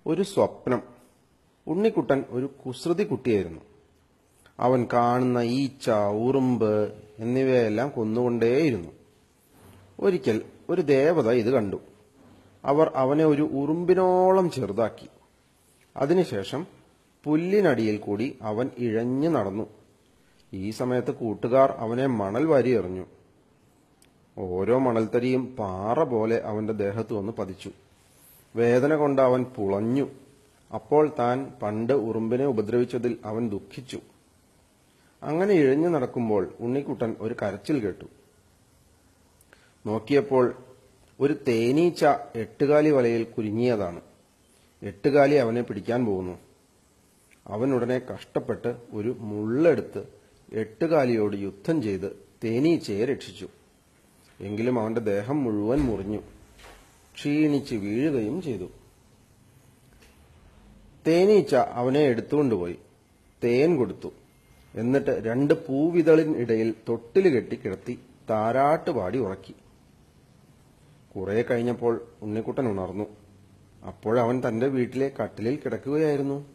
ഒരു സ്വപ്നം ഉണ്ണിക്കുട്ടൻ ഒരു കുസൃതി കുട്ടിയായിരുന്നു അവൻ കാണുന്ന ഈച്ച ഉറുമ്പ് എന്നിവയെല്ലാം കൊന്നുകൊണ്ടേയിരുന്നു ഒരിക്കൽ ഒരു ദേവത ഇത് കണ്ടു അവർ അവനെ ഒരു ഉറുമ്പിനോളം ചെറുതാക്കി അതിനുശേഷം പുല്ലിനടിയിൽ കൂടി അവൻ ഇഴഞ്ഞു നടന്നു ഈ സമയത്ത് കൂട്ടുകാർ അവനെ മണൽ വാരി എറിഞ്ഞു ഓരോ മണൽത്തരിയും പാറ പോലെ അവന്റെ ദേഹത്ത് വന്ന് പതിച്ചു വേദന കൊണ്ട് അവൻ പുളഞ്ഞു അപ്പോൾ താൻ പണ്ട് ഉറുമ്പിനെ ഉപദ്രവിച്ചതിൽ അവൻ ദുഃഖിച്ചു അങ്ങനെ ഇഴഞ്ഞു നടക്കുമ്പോൾ ഉണ്ണിക്കുട്ടൻ ഒരു കരച്ചിൽ കേട്ടു നോക്കിയപ്പോൾ ഒരു തേനീച്ച എട്ടുകാലി വലയിൽ കുരുങ്ങിയതാണ് എട്ടുകാലി അവനെ പിടിക്കാൻ പോകുന്നു അവൻ ഉടനെ കഷ്ടപ്പെട്ട് ഒരു മുള്ളെടുത്ത് എട്ടുകാലിയോട് യുദ്ധം ചെയ്ത് തേനീച്ചയെ രക്ഷിച്ചു എങ്കിലും അവന്റെ ദേഹം മുഴുവൻ മുറിഞ്ഞു ക്ഷീണിച്ച് വീഴുകയും ചെയ്തു തേനീച്ച അവനെ എടുത്തുകൊണ്ടുപോയി തേൻ കൊടുത്തു എന്നിട്ട് രണ്ട് പൂവിതളിനിടയിൽ തൊട്ടില് കെട്ടി കിടത്തി താരാട്ട് പാടി ഉറക്കി കുറെ കഴിഞ്ഞപ്പോൾ ഉണ്ണിക്കുട്ടൻ ഉണർന്നു അപ്പോഴവൻ തന്റെ വീട്ടിലെ കട്ടിലിൽ കിടക്കുകയായിരുന്നു